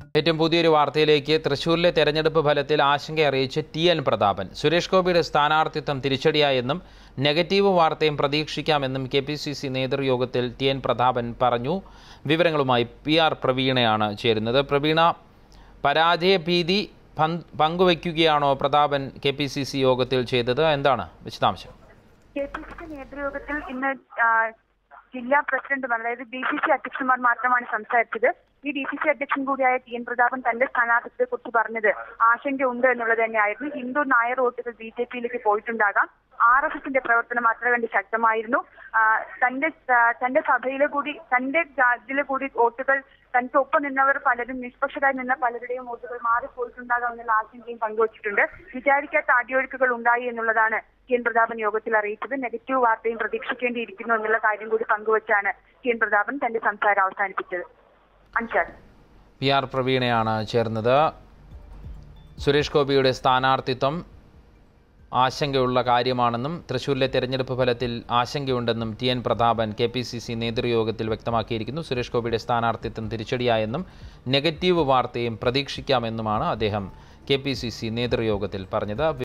ഏറ്റവും പുതിയൊരു വാർത്തയിലേക്ക് തൃശൂരിലെ തെരഞ്ഞെടുപ്പ് ഫലത്തിൽ ആശങ്ക അറിയിച്ച് ടി എൻ പ്രതാപൻ സുരേഷ് ഗോപിയുടെ സ്ഥാനാർത്ഥിത്വം തിരിച്ചടിയായെന്നും നെഗറ്റീവ് വാർത്തയും പ്രതീക്ഷിക്കാമെന്നും കെ പി സി സി നേതൃയോഗത്തിൽ ടി എൻ പ്രതാപൻ പറഞ്ഞു വിവരങ്ങളുമായി പി ആർ പ്രവീണയാണ് ചേരുന്നത് പ്രവീണ പരാജയ ഭീതി പങ്ക് പങ്കുവയ്ക്കുകയാണോ Prathapan K P C C യോഗത്തിൽ ചെയ്തത് എന്താണ് വിശദാംശം കെ പി സി സി നേതൃയോഗത്തിൽ ഇന്ന് ആ, ജില്ലാ പ്രസിഡന്റും അതായത് ഡി സി സി അധ്യക്ഷന്മാർ മാത്രമാണ് സംസാരിച്ചത് ഈ ഡി സി സി അധ്യക്ഷൻ കൂടിയായ ടി എൻ പ്രതാപൻ തന്റെ സ്ഥാനാർത്ഥിത്വത്തെ കുറിച്ച് പറഞ്ഞത് ആശങ്കയുണ്ട് എന്നുള്ളത് തന്നെയായിരുന്നു ഹിന്ദു നായർ വോട്ടുകൾ ബി ജെ പിയിലേക്ക് പോയിട്ടുണ്ടാകാം ആർ എസ് എസിന്റെ പ്രവർത്തനം അത്ര കണ്ട് ശക്തമായിരുന്നു ആ, തന്റെ ആ, തന്റെ സഭയിലെ കൂടി തന്റെ ഇതിലെ കൂടി വോട്ടുകൾ തനിക്ക് ഒപ്പം നിന്നവർ പലരും നിഷ്പക്ഷരായി നിന്ന പലരുടെയും വോട്ടുകൾ മാറിപ്പോയിട്ടുണ്ടാകാം എന്നുള്ള ആശങ്കയും പങ്കുവച്ചിട്ടുണ്ട് വിചാരിക്കാത്ത അടിയൊഴുക്കുകൾ ഉണ്ടായി എന്നുള്ളതാണ് ടി എൻ പ്രതാപൻ യോഗത്തിൽ അറിയിച്ചത് നെഗറ്റീവ് വാർത്തയും പ്രതീക്ഷിക്കേണ്ടിയിരിക്കുന്നു എന്നുള്ള കാര്യം കൂടി പങ്കുവച്ചാണ് ടി എൻ പ്രതാപൻ തന്റെ സംസാരം അവസാനിപ്പിച്ചത് അൻഷാദ് പി ആർ പ്രവീണയാണ് ചേർന്നത് സുരേഷ് ഗോപിയുടെ സ്ഥാനാർത്ഥിത്വം ആശങ്കയുള്ള കാര്യമാണെന്നും തൃശൂരിലെ തെരഞ്ഞെടുപ്പ് ഫലത്തിൽ ആശങ്കയുണ്ടെന്നും T N Prathapan K P C C നേതൃയോഗത്തിൽ വ്യക്തമാക്കിയിരിക്കുന്നു സുരേഷ് ഗോപിയുടെ സ്ഥാനാർത്ഥിത്വം തിരിച്ചടിയായെന്നും നെഗറ്റീവ് വാർത്തയും പ്രതീക്ഷിക്കാമെന്നുമാണ് അദ്ദേഹം കെ പി സി സി നേതൃയോഗത്തിൽ പറഞ്ഞത്